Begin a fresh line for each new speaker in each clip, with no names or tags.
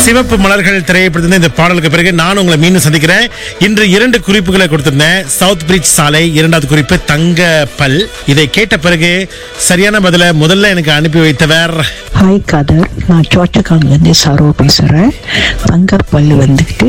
சிவப்பு மலர்கள் திரையப்படுத்தின இந்த பாடலுக்கு பிறகு நான் உங்களை மீண்டும் சந்திக்கிறேன் இன்று இரண்டு குறிப்புகளை கொடுத்திருந்தேன் சவுத் பிரிட்ஜ் சாலை இரண்டாவது குறிப்பு தங்க பல் இதை கேட்ட பிறகு சரியான பதில முதல்ல எனக்கு அனுப்பி வைத்தவர்
ஹாய் கதர் நான் சோச்சக்காங்லேருந்து சரோ பேசுகிறேன் தங்கப்பள்ளி வந்துக்கிட்டு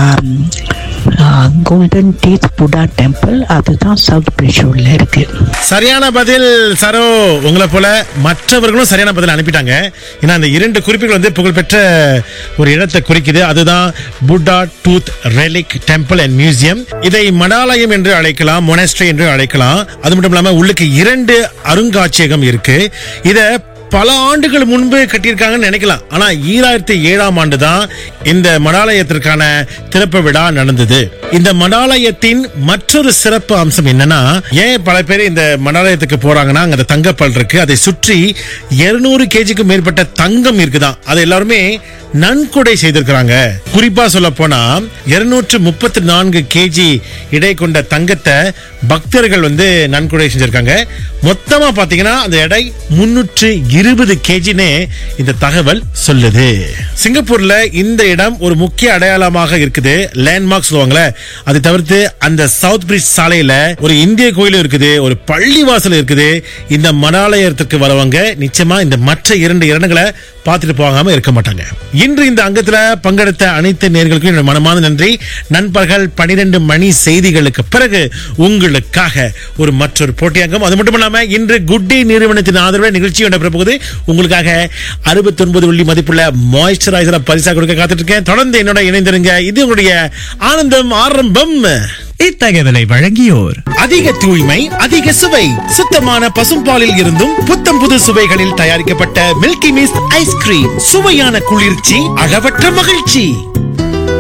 கோல்டன் டீத் புடா டெம்பிள் அதுதான் சவுத் பிரிஷூரில் இருக்குது
சரியான பதில் சரோ உங்களை போல மற்றவர்களும் சரியான பதில் அனுப்பிட்டாங்க ஏன்னா அந்த இரண்டு குறிப்புகள் வந்து புகழ்பெற்ற ஒரு இடத்தை குறிக்குது அதுதான் Buddha tooth relic temple and museum இதை மடாலயம் என்று அழைக்கலாம் மொனஸ்ட்ரி என்று அழைக்கலாம் அது மட்டும் இல்லாம உள்ளுக்கு இரண்டு அருங்காட்சியகம் இருக்கு இத பல ஆண்டுகள் முன்பு கட்டியிருக்காங்கன்னு நினைக்கலாம் ஆனா ஈராயிரத்தி ஏழாம் ஆண்டு தான் இந்த மடாலயத்திற்கான திறப்பு விழா நடந்தது இந்த மடாலயத்தின் மற்றொரு சிறப்பு அம்சம் என்னன்னா ஏன் பல பேர் இந்த மடாலயத்துக்கு போறாங்கன்னா அங்க அந்த தங்கப்பல் இருக்கு அதை சுற்றி 200 கேஜிக்கும் மேற்பட்ட தங்கம் இருக்குதான் அதை எல்லாருமே நன்கொடை செய்திருக்கிறாங்க குறிப்பா சொல்ல போனா இருநூற்று முப்பத்தி நான்கு கேஜி இடை கொண்ட தங்கத்தை பக்தர்கள் வந்து நன்கொடை செஞ்சிருக்காங்க மொத்தமா பாத்தீங்கன்னா அந்த எடை முன்னூற்று இருபது கேஜின்னு இந்த தகவல் சொல்லுது சிங்கப்பூர்ல இந்த இடம் ஒரு முக்கிய அடையாளமாக இருக்குது லேண்ட்மார்க் சொல்லுவாங்களே அதை தவிர்த்து அந்த சவுத் பிரிட்ஜ் சாலையில ஒரு இந்திய கோயிலும் இருக்குது ஒரு பள்ளிவாசல் இருக்குது இந்த மடாலயத்துக்கு வரவங்க நிச்சயமா இந்த மற்ற இரண்டு இடங்களை பார்த்துட்டு போகாம இருக்க மாட்டாங்க இன்று இந்த அங்கத்துல பங்கெடுத்த அனைத்து நேர்களுக்கும் என்னோட மனமார்ந்த நன்றி நண்பர்கள் பனிரெண்டு மணி செய்திகளுக்கு பிறகு உங்களுக்காக ஒரு மற்றொரு போட்டியங்கம் அது மட்டும் இல்லாம இன்று குட் டே நிறுவனத்தின் ஆதரவு நிகழ்ச்சி நடைபெற போகுது உங்களுக்காக அறுபத்தி ஒன்பது வெள்ளி மதிப்புள்ள மாய்ஸ்சரைசரை பரிசா கொடுக்க காத்துட்டு இருக்கேன் தொடர்ந்து என்னோட இணைந்திருங்க இது உங்களுடைய ஆனந்தம் ஆரம்பம்
இத்தகவலை வழங்கியோர்
அதிக தூய்மை அதிக சுவை சுத்தமான பசும்பாலில் இருந்தும் புத்தம் புது சுவைகளில் தயாரிக்கப்பட்ட மில்கி மிஸ்ட் ஐஸ்கிரீம் சுவையான குளிர்ச்சி அளவற்ற மகிழ்ச்சி